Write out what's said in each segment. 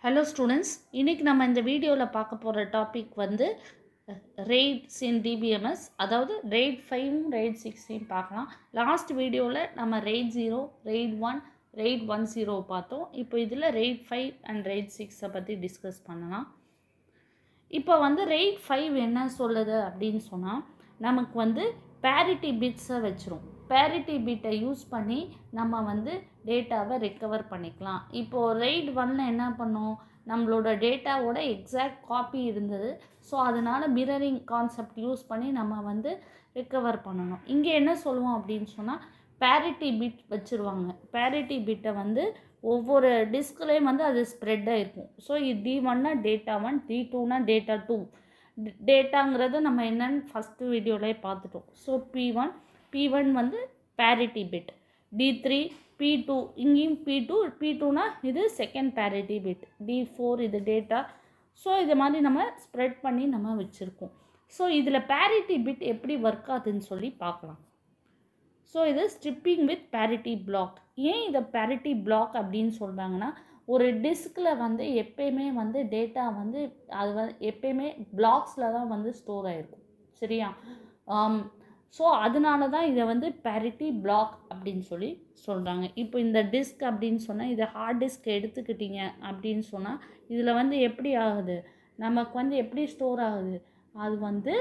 Hello students இன்றைக்கி நம்ம இந்த வீடியோவில் பார்க்க போகிற டாபிக் வந்து ரெய்ட்ஸ் இன் டிபிஎம்எஸ் அதாவது ரெய்ட் ஃபைவும் ரெய்ட் சிக்ஸையும் பார்க்கலாம் லாஸ்ட் வீடியோவில் நம்ம RAID zero RAID one RAID one zero பார்த்தோம் இப்போ இதில் ரெய்ட் ஃபைவ் அண்ட் ரெய்ட் சிக்ஸை பற்றி டிஸ்கஸ் பண்ணலாம் இப்போ வந்து ரெய்ட் ஃபைவ் என்ன சொல்லுது அப்படின்னு சொன்னால் நமக்கு வந்து பேரிட்டி பிட்ஸை வச்சிரும் பேரிட்டி பிட்டை யூஸ் பண்ணி நம்ம வந்து டேட்டாவை ரெக்கவர் பண்ணிக்கலாம் இப்போது ரெய்ட் ஒன்ல என்ன பண்ணோம் நம்மளோட டேட்டாவோட எக்ஸாக்ட் காப்பி இருந்தது ஸோ அதனால் மிரரிங் கான்செப்ட் யூஸ் பண்ணி நம்ம வந்து ரெக்கவர் பண்ணணும் இங்கே என்ன சொல்லுவோம் அப்படின்னு சொன்னால் பேரிட்டி பிட் வச்சுருவாங்க பேரிட்டி பிட்டை வந்து ஒவ்வொரு டிஸ்க்லேயும் வந்து அது ஸ்ப்ரெட் ஆகிருக்கும் ஸோ இது டி ஒன்னா டேட்டா ஒன் டி டூனா டேட்டா டூ டேட்டாங்கிறது நம்ம என்னன்னு ஃபஸ்ட்டு வீடியோலேயே பார்த்துட்டோம் so P one B one வந்து parity bit D three P two இங்கேயும் பி டூ பி டூனா இது second parity bit D four இது டேட்டா ஸோ இது மாதிரி நம்ம ஸ்ப்ரெட் பண்ணி நம்ம வச்சுருக்கோம் ஸோ இதில் பேரிட்டி பிட் எப்படி ஒர்க் ஆகுதுன்னு சொல்லி பார்க்கலாம் ஸோ இது ஸ்ட்ரிப்பிங் வித் பேரிட்டி பிளாக் ஏன் இதை பேரிட்டி பிளாக் அப்படின்னு சொல்கிறாங்கன்னா ஒரு டிஸ்கில் வந்து எப்பயுமே வந்து டேட்டா வந்து அது வந்து எப்பயுமே பிளாக்ஸில் தான் வந்து ஸ்டோர் ஆகிருக்கும் சரியா ஸோ அதனால தான் இதை வந்து பேரிட்டி பிளாக் அப்படின்னு சொல்லி சொல்கிறாங்க இப்போ இந்த டிஸ்க் அப்படின்னு சொன்னால் இதை ஹார்ட் டிஸ்க் எடுத்துக்கிட்டீங்க அப்படின்னு சொன்னால் இதில் வந்து எப்படி ஆகுது நமக்கு வந்து எப்படி ஸ்டோர் ஆகுது அது வந்து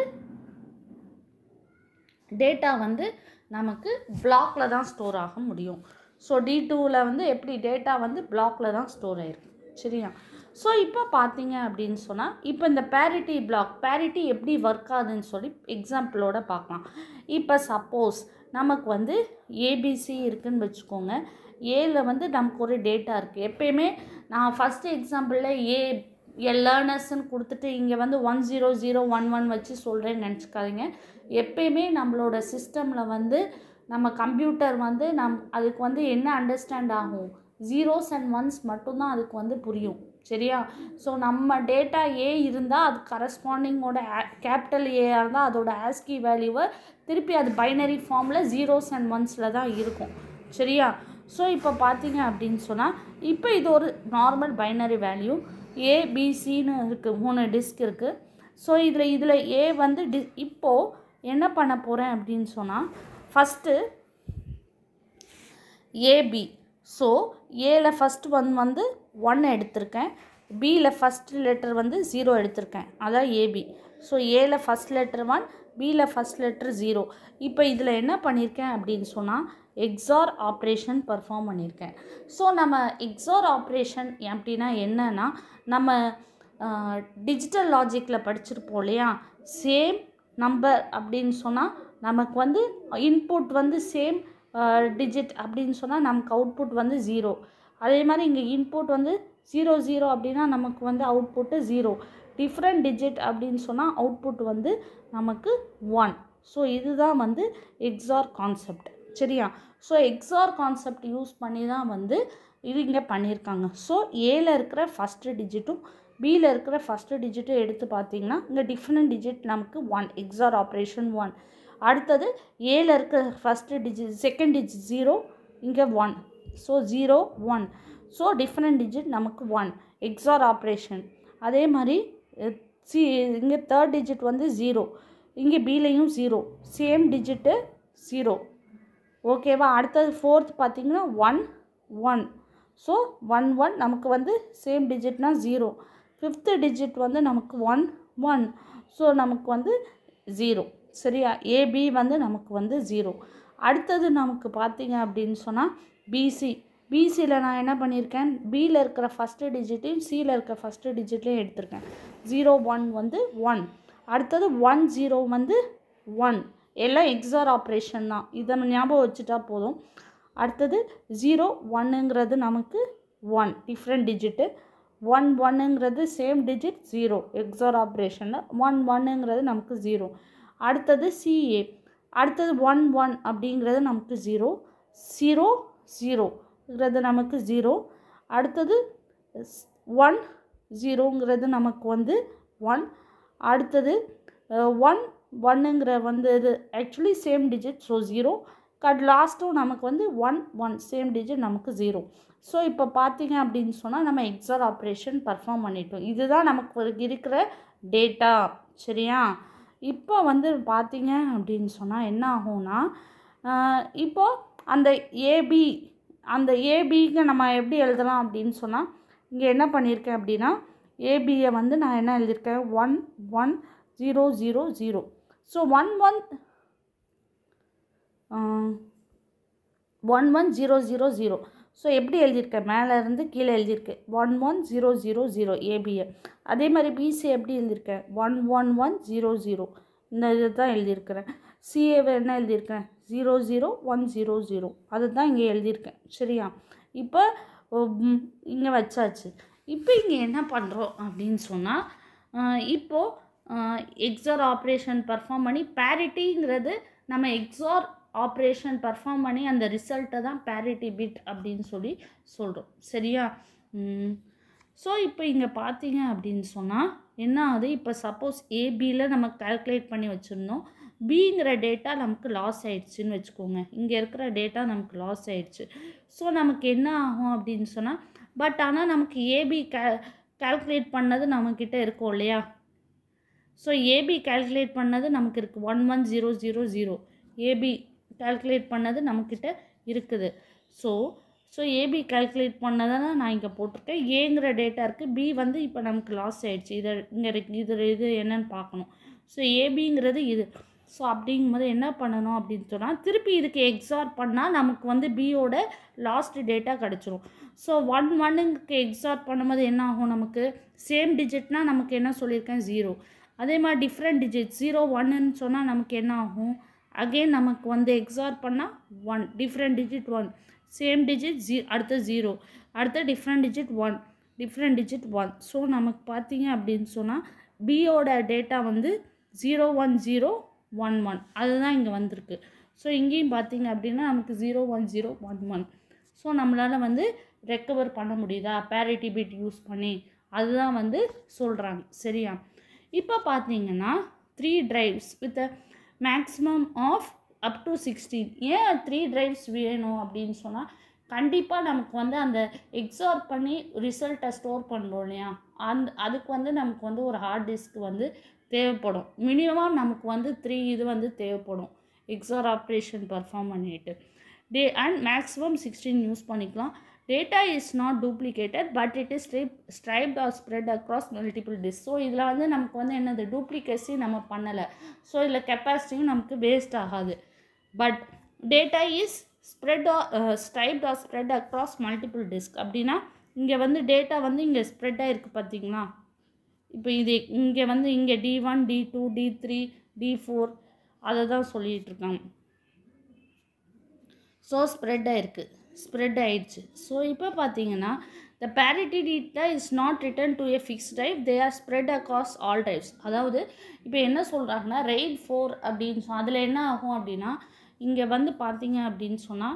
டேட்டா வந்து நமக்கு பிளாக்ல தான் ஸ்டோர் ஆக முடியும் ஸோ டி டூவில் வந்து எப்படி டேட்டா வந்து பிளாக்ல தான் ஸ்டோர் ஆகிருக்கு சரியா ஸோ இப்போ பார்த்தீங்க அப்படின்னு சொன்னால் இப்போ இந்த பேரிட்டி பிளாக் பேரிட்டி எப்படி ஒர்க் ஆகுதுன்னு சொல்லி எக்ஸாம்பிளோட பார்க்கலாம் இப்போ சப்போஸ் நமக்கு வந்து ஏபிசி இருக்குதுன்னு வச்சுக்கோங்க ஏல வந்து நமக்கு ஒரு டேட்டா இருக்குது எப்பயுமே நான் ஃபஸ்ட்டு எக்ஸாம்பிளில் ஏ லேர்னர்ஸ்ன்னு கொடுத்துட்டு இங்கே வந்து one zero zero one one வச்சு சொல்கிறேன்னு நினச்சிக்காதீங்க எப்பயுமே நம்மளோட சிஸ்டமில் வந்து நம்ம கம்ப்யூட்டர் வந்து நம் அதுக்கு வந்து என்ன அண்டர்ஸ்டாண்ட் ஆகும் ஜீரோஸ் அண்ட் ஒன்ஸ் மட்டும்தான் அதுக்கு வந்து புரியும் சரியா ஸோ நம்ம டேட்டா ஏ இருந்தால் அது கரஸ்பாண்டிங்கோட கேபிட்டல் ஏஆர் இருந்தால் அதோட ஆஸ்கி வேல்யூவை திருப்பி அது பைனரி ஃபார்மில் ஜீரோஸ் அண்ட் ஒன்ஸில் தான் இருக்கும் சரியா ஸோ இப்போ பார்த்தீங்க அப்படின்னு சொன்னால் இப்போ இது ஒரு நார்மல் பைனரி வேல்யூ ஏபிசின்னு இருக்குது மூணு டிஸ்க் இருக்குது ஸோ இதில் இதில் ஏ வந்து டி இப்போது என்ன பண்ண போகிறேன் அப்படின்னு சொன்னால் ஃபஸ்ட்டு ஏபி ஸோ ஏல ஃபஸ்ட் ஒன் வந்து ஒன் எடுத்திருக்கேன் பியில் ஃபஸ்ட் லெட்டர் வந்து ஜீரோ எடுத்திருக்கேன் அதான் ஏபி ஸோ ஏல ஃபஸ்ட் லெட்டர் ஒன் பியில் ஃபஸ்ட் லெட்டர் ஜீரோ இப்போ இதில் என்ன பண்ணியிருக்கேன் அப்படின்னு சொன்னால் எக்ஸார் ஆப்ரேஷன் பர்ஃபார்ம் பண்ணியிருக்கேன் ஸோ நம்ம எக்ஸார் ஆப்ரேஷன் அப்படின்னா என்னன்னா நம்ம டிஜிட்டல் லாஜிக்கில் படிச்சிருப்போம் இல்லையா சேம் நம்பர் அப்படின்னு சொன்னால் நமக்கு வந்து இன்புட் வந்து சேம் டிஜிட் அப்படின்னு சொன்னால் நமக்கு அவுட்புட் வந்து ஜீரோ அதே மாதிரி இங்கே இன்புட் வந்து ஜீரோ ஜீரோ அப்படின்னா நமக்கு வந்து அவுட்புட்டு ஜீரோ டிஃப்ரெண்ட் டிஜிட் அப்படின்னு சொன்னால் அவுட்புட் வந்து நமக்கு ஒன் ஸோ இதுதான் வந்து எக்ஸார் கான்செப்ட் சரியா ஸோ எக்ஸார் கான்செப்ட் யூஸ் பண்ணி தான் வந்து இது இங்கே பண்ணியிருக்காங்க ஸோ ஏல இருக்கிற ஃபஸ்ட்டு டிஜிட்டும் பியில் இருக்கிற ஃபஸ்ட்டு டிஜிட்டும் எடுத்து பார்த்தீங்கன்னா இங்கே டிஃப்ரெண்ட் டிஜிட் நமக்கு ஒன் எக்ஸார் ஆப்ரேஷன் ஒன் அடுத்தது ஏல இருக்கிற first digit second digit zero இங்கே one so zero one so different digit நமக்கு ஒன் எக்ஸார் ஆப்ரேஷன் அதே மாதிரி சி இங்கே தேர்ட் டிஜிட் வந்து ஜீரோ இங்கே பிலையும் ஜீரோ சேம் டிஜிட்டு ஜீரோ ஓகேவா அடுத்தது ஃபோர்த் பார்த்திங்கன்னா one one so one one நமக்கு வந்து சேம் டிஜிட்னா ஜீரோ ஃபிஃப்த்து டிஜிட் வந்து நமக்கு ஒன் ஒன் ஸோ நமக்கு வந்து ஜீரோ சரியா ஏபி வந்து நமக்கு வந்து ஜீரோ அடுத்தது நமக்கு பார்த்தீங்க அப்படின்னு சொன்னால் பிசி பிசியில் நான் என்ன பண்ணியிருக்கேன் பியில் இருக்கிற ஃபஸ்ட்டு டிஜிட்டையும் சியில் இருக்கிற ஃபஸ்ட்டு டிஜிட்லையும் எடுத்திருக்கேன் ஜீரோ ஒன் வந்து ஒன் அடுத்தது ஒன் ஜீரோ வந்து ஒன் எல்லாம் எக்ஸார் ஆப்ரேஷன் தான் இதை ஞாபகம் வச்சுட்டா போதும் அடுத்தது ஜீரோ ஒன்னுங்கிறது நமக்கு ஒன் டிஃப்ரெண்ட் டிஜிட்டு ஒன் ஒன்னுங்கிறது சேம் டிஜிட் ஜீரோ எக்ஸார் ஆப்ரேஷனில் ஒன் ஒன்னுங்கிறது நமக்கு ஜீரோ அடுத்தது சிஏ அடுத்தது ஒன் ஒன் அப்படிங்கிறது நமக்கு ஜீரோ ஜீரோ ஜீரோங்கிறது நமக்கு ஜீரோ அடுத்தது ஒன் ஜீரோங்கிறது நமக்கு வந்து ஒன் அடுத்தது ஒன் ஒன்னுங்கிற வந்து இது actually same digit so zero cut லாஸ்ட்டும் நமக்கு வந்து ஒன் ஒன் சேம் டிஜிட் நமக்கு ஜீரோ ஸோ இப்போ பார்த்தீங்க அப்படின்னு சொன்னால் நம்ம எக்ஸார் ஆப்ரேஷன் பர்ஃபார்ம் பண்ணிட்டோம் இதுதான் நமக்கு ஒரு இருக்கிற டேட்டா சரியா இப்போ வந்து பார்த்தீங்க அப்படின்னு சொன்னால் என்ன ஆகும்னா ஆஹ் இப்போ அந்த ஏபி அந்த ஏபிக்கு நம்ம எப்படி எழுதலாம் அப்படின்னு சொன்னால் இங்கே என்ன பண்ணியிருக்கேன் அப்படின்னா ஏபியை வந்து நான் என்ன எழுதியிருக்கேன் one one zero zero zero so one one one one zero zero zero so எப்படி எழுதியிருக்கேன் மேலே இருந்து கீழே எழுதியிருக்கேன் one one zero zero zero A B A அதே மாதிரி பிசி எப்படி எழுதியிருக்கேன் one one one zero zero இந்த இது தான் எழுதியிருக்கிறேன் சிஏவை என்ன எழுதியிருக்கேன் zero zero one zero zero அது தான் இங்கே எழுதியிருக்கேன் சரியா இப்போ இங்கே வச்சாச்சு இப்போ இங்கே என்ன பண்ணுறோம் அப்படின்னு சொன்னால் இப்போது எக்ஸார் ஆப்ரேஷன் பர்ஃபார்ம் பண்ணி பேரிட்டிங்கிறது நம்ம எக்ஸார் ஆப்ரேஷன் பர்ஃபார்ம் பண்ணி அந்த ரிசல்ட்டை தான் பேரிட்டி பிட் அப்படின்னு சொல்லி சொல்கிறோம் சரியா ஸோ இப்போ இங்கே பார்த்தீங்க அப்படின்னு சொன்னால் என்ன ஆகுது இப்போ சப்போஸ் ஏபியில் நம்ம கால்குலேட் பண்ணி வச்சுருந்தோம் பிங்கிற டேட்டா நமக்கு லாஸ் ஆயிடுச்சுன்னு வச்சுக்கோங்க இங்கே இருக்கிற டேட்டா நமக்கு லாஸ் ஆயிடுச்சு ஸோ நமக்கு என்ன ஆகும் அப்படின்னு சொன்னால் பட் ஆனால் நமக்கு ஏபி கே கால்குலேட் பண்ணது நம்மக்கிட்ட இருக்கும் இல்லையா ஸோ ஏபி கால்குலேட் பண்ணது நமக்கு இருக்குது one one zero zero zero A B calculate பண்ணது நம்மக்கிட்ட இருக்குது ஸோ ஸோ ஏபி கால்குலேட் பண்ணதை நான் இங்கே போட்டிருக்கேன் ஏங்கிற டேட்டா இருக்குது பி வந்து இப்போ நமக்கு லாஸ் ஆயிடுச்சு இதை இங்கே இருக்கு இது இது என்னன்னு பார்க்கணும் ஸோ ஏபிங்கிறது இது ஸோ அப்படிங்கும்போது என்ன பண்ணணும் அப்படின்னு சொன்னால் திருப்பி இதுக்கு எக்ஸார் பண்ணால் நமக்கு வந்து பியோட லாஸ்ட் டேட்டா கிடச்சிரும் ஸோ ஒன் ஒன்னுக்கு எக்ஸார் பண்ணும்போது என்ன ஆகும் நமக்கு சேம் டிஜிட்னால் நமக்கு என்ன சொல்லியிருக்கேன் ஜீரோ அதே மாதிரி டிஃப்ரெண்ட் டிஜிட் ஜீரோ ஒன்னுன்னு சொன்னால் நமக்கு என்ன ஆகும் அகெயின் நமக்கு வந்து எக்ஸார் பண்ணால் one different digit one same digit ஜீ அடுத்த ஜீரோ அடுத்த different digit one different digit one so நமக்கு பார்த்தீங்க அப்படின்னு சொன்னால் பியோட டேட்டா வந்து zero one zero one one அதுதான் இங்கே வந்திருக்கு ஸோ இங்கேயும் பார்த்தீங்க அப்படின்னா நமக்கு zero one zero one one so நம்மளால் வந்து ரெக்கவர் பண்ண முடியுதா பேரிட்டி பிட் யூஸ் பண்ணி அதுதான் வந்து சொல்கிறாங்க சரியா இப்போ பார்த்தீங்கன்னா three drives with maximum of up to sixteen ஏன் த்ரீ டிரைவ்ஸ் வேணும் அப்படின்னு சொன்னால் கண்டிப்பாக நமக்கு வந்து அந்த எக்ஸார் பண்ணி ரிசல்ட்டை ஸ்டோர் பண்ணுறோம் இல்லையா அந்த அதுக்கு வந்து நமக்கு வந்து ஒரு ஹார்ட் டிஸ்க் வந்து தேவைப்படும் மினிமம் நமக்கு வந்து த்ரீ இது வந்து தேவைப்படும் எக்ஸார் ஆப்ரேஷன் பர்ஃபார்ம் பண்ணிட்டு day and maximum sixteen use பண்ணிக்கலாம் data is not duplicated but it is strip striped or spread across multiple disk so இதில் வந்து நமக்கு வந்து என்னது டூப்ளிகேசி நம்ம பண்ணலை ஸோ இதில் கெப்பாசிட்டியும் நமக்கு வேஸ்ட் ஆகாது but data is spread striped or spread across multiple disk அப்படின்னா இங்கே வந்து டேட்டா வந்து இங்கே ஸ்ப்ரெட் ஆகிருக்கு பார்த்தீங்களா இப்போ இது இங்கே வந்து இங்கே D one D two D three D four அதை தான் சொல்லிகிட்டு இருக்காங்க ஸோ ஸ்ப்ரெட் ஆயிருக்கு ஸ்ப்ரெட் ஆயிடுச்சு ஸோ இப்போ பார்த்தீங்கன்னா the parity data is not written to a fix type they are spread across all types அதாவது இப்போ என்ன சொல்கிறாங்கன்னா ரெய்ட் ஃபோர் அப்படின்னு சொன்னால் அதில் என்ன ஆகும் அப்படின்னா இங்கே வந்து பார்த்தீங்க அப்படின்னு சொன்னால்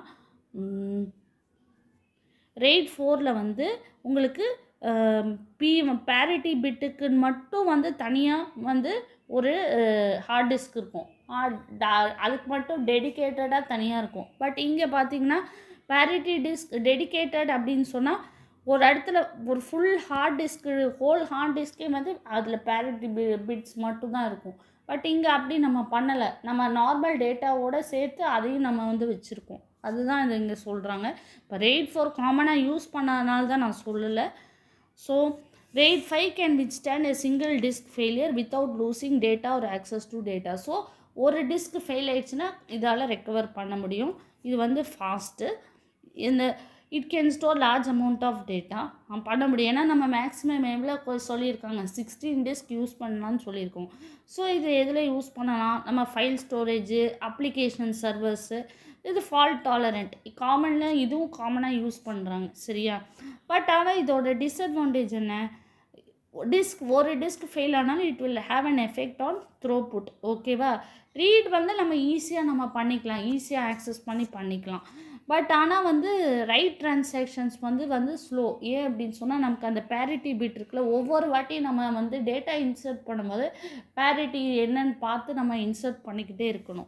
ரெய்ட் ஃபோரில் வந்து உங்களுக்கு பி பேரிட்டி பிட்டுக்கு மட்டும் வந்து தனியாக வந்து ஒரு ஹார்ட் டிஸ்க் இருக்கும் அதுக்கு மட்டும் டெடிக்கேட்டடாக தனியாக இருக்கும் பட் இங்கே பார்த்தீங்கன்னா பேரிட்டி டிஸ்க் டெடிக்கேட்டட் அப்படின்னு சொன்னால் ஒரு இடத்துல ஒரு full hard disk whole hard டிஸ்கே வந்து அதில் பேரிட்டி பி பிட்ஸ் மட்டும்தான் இருக்கும் பட் இங்கே அப்படி நம்ம பண்ணலை நம்ம நார்மல் டேட்டாவோட சேர்த்து அதையும் நம்ம வந்து வச்சுருக்கோம் அதுதான் இது இங்கே சொல்கிறாங்க இப்போ ரெய்ட் ஃபோர் காமனாக யூஸ் பண்ணதுனால தான் நான் சொல்லலை so RAID 5 can withstand a single disk failure without losing data or access to data. So ஒரு டிஸ்க் ஃபெயில் ஆயிடுச்சுன்னா இதால் ரெக்கவர் பண்ண முடியும் இது வந்து ஃபாஸ்ட்டு இந்த it can store large amount of data பண்ண முடியும் ஏன்னா நம்ம மேக்ஸிமம் எவ்வளோ சொல்லியிருக்காங்க சிக்ஸ்டீன் டிஸ்க் யூஸ் பண்ணலாம்னு சொல்லியிருக்கோம் ஸோ இது எதில் யூஸ் பண்ணலாம் நம்ம ஃபைல் ஸ்டோரேஜு அப்ளிகேஷன் சர்வர்ஸு இது ஃபால்ட் டாலரண்ட் காமனில் இதுவும் காமனாக யூஸ் பண்ணுறாங்க சரியா பட் ஆனால் இதோட டிஸ்அட்வான்டேஜ் என்ன டிஸ்க் ஒரு டிஸ்க் ஃபெயில் ஆனாலும் it will have an effect on throughput ஓகேவா ரீட் வந்து நம்ம ஈஸியாக நம்ம பண்ணிக்கலாம் ஈஸியாக ஆக்சஸ் பண்ணி பண்ணிக்கலாம் பட் ஆனால் வந்து ரைட் ட்ரான்சாக்ஷன்ஸ் வந்து வந்து ஸ்லோ ஏன் அப்படின்னு சொன்னால் நமக்கு அந்த பேரிட்டி பிட் இருக்குல்ல ஒவ்வொரு வாட்டியும் நம்ம வந்து டேட்டா இன்சர்ட் பண்ணும்போது பேரிட்டி என்னன்னு பார்த்து நம்ம இன்சர்ட் பண்ணிக்கிட்டே இருக்கணும்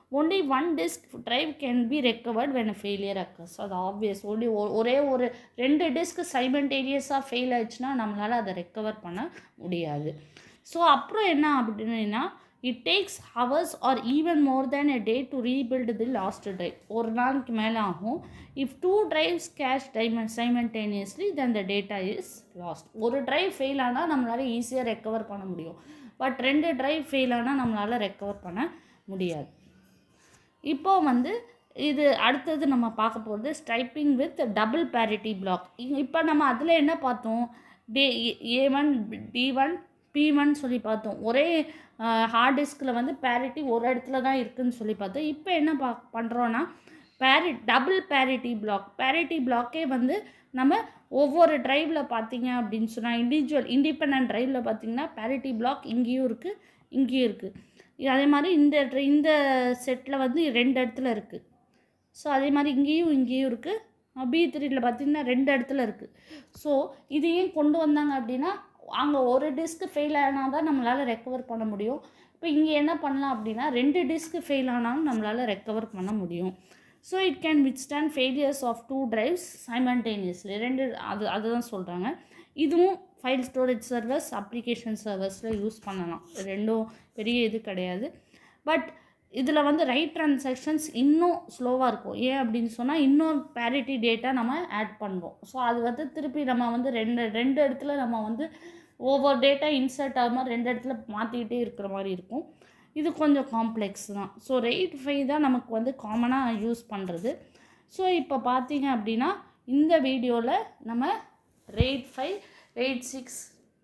only one disk drive can be recovered when failure occurs அது ஆப்வியஸ் ஒன்லி ஒரே ஒரு ரெண்டு டிஸ்க் சைமண்டேனியஸாக ஃபெயில் ஆயிடுச்சுன்னா நம்மளால் அதை ரெக்கவர் பண்ண முடியாது ஸோ அப்புறம் என்ன அப்படின்னா it takes hours or even more than a day to rebuild the lost drive ஒரு நாளைக்கு மேலே ஆகும் இஃப் டூ ட்ரைவ்ஸ் கேஷ் டைமண்ட் simultaneously then the data is lost ஒரு ட்ரைவ் ஃபெயில் ஆனால் நம்மளால் ஈஸியாக ரெக்கவர் பண்ண முடியும் பட் ரெண்டு ட்ரைவ் ஃபெயில் ஆனால் நம்மளால் ரெக்கவர் பண்ண முடியாது இப்போ வந்து இது அடுத்தது நம்ம பார்க்க போகிறது striping with double parity block இப்போ நம்ம அதில் என்ன பார்த்தோம் டே A one D one B one சொல்லி பார்த்தோம் ஒரே ஹார்ட் டிஸ்கில் வந்து பேரிட்டி ஒரு இடத்துல தான் இருக்குதுன்னு சொல்லி பார்த்தோம் இப்போ என்ன பா பண்ணுறோன்னா பேரி டபுள் பேரிட்டி பிளாக் பேரிட்டி பிளாக்கே வந்து நம்ம ஒவ்வொரு ட்ரைவில் பார்த்தீங்க அப்படின்னு சொன்னால் இண்டிவிஜுவல் இண்டிபெண்ட் ட்ரைவில் பார்த்தீங்கன்னா பேரிட்டி பிளாக் இங்கேயும் இருக்குது இங்கேயும் இருக்குது அதே மாதிரி இந்த இந்த செட்டில் வந்து ரெண்டு இடத்துல இருக்குது ஸோ அதே மாதிரி இங்கேயும் இங்கேயும் இருக்குது பி த்ரீயில் பார்த்தீங்கன்னா ரெண்டு இடத்துல இருக்குது ஸோ இது ஏன் கொண்டு வந்தாங்க அப்படின்னா அங்கே ஒரு டிஸ்க்கு ஃபெயில் ஆனால் தான் நம்மளால் ரெக்கவர் பண்ண முடியும் இப்போ இங்கே என்ன பண்ணலாம் அப்படின்னா ரெண்டு டிஸ்க்கு ஃபெயில் ஆனாலும் நம்மளால் ரெக்கவர் பண்ண முடியும் so it can withstand failures of two drives simultaneously ரெண்டு அது அதுதான் சொல்கிறாங்க இதுவும் ஃபைல் ஸ்டோரேஜ் சர்வர்ஸ் அப்ளிகேஷன் சர்வர்ஸில் யூஸ் பண்ணலாம் ரெண்டும் பெரிய இது கிடையாது பட் இதில் வந்து ரைட் ட்ரான்சாக்ஷன்ஸ் இன்னும் ஸ்லோவாக இருக்கும் ஏன் அப்படின்னு சொன்னால் இன்னும் பேரிட்டி டேட்டா நம்ம ஆட் பண்ணுறோம் ஸோ அது வந்து திருப்பி நம்ம வந்து ரெண்டு ரெண்டு இடத்துல நம்ம வந்து ஒவ்வொரு டேட்டா இன்சர்ட் ஆகாமல் ரெண்டு இடத்துல மாற்றிக்கிட்டே இருக்கிற மாதிரி இருக்கும் இது கொஞ்சம் காம்ப்ளெக்ஸ் தான் ஸோ ரெய்ட் ஃபைவ் தான் நமக்கு வந்து காமனாக யூஸ் பண்ணுறது ஸோ இப்போ பார்த்தீங்க அப்படின்னா இந்த வீடியோவில் நம்ம ரெய்ட் ஃபைவ் ரெய்ட் சிக்ஸ்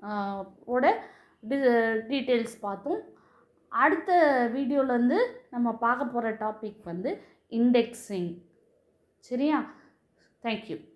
ஓட டி டீட்டெயில்ஸ் பார்த்தோம் அடுத்த வீடியோவில் வந்து நம்ம பார்க்க போகிற டாபிக் வந்து இண்டெக்ஸிங் சரியா தேங்க்யூ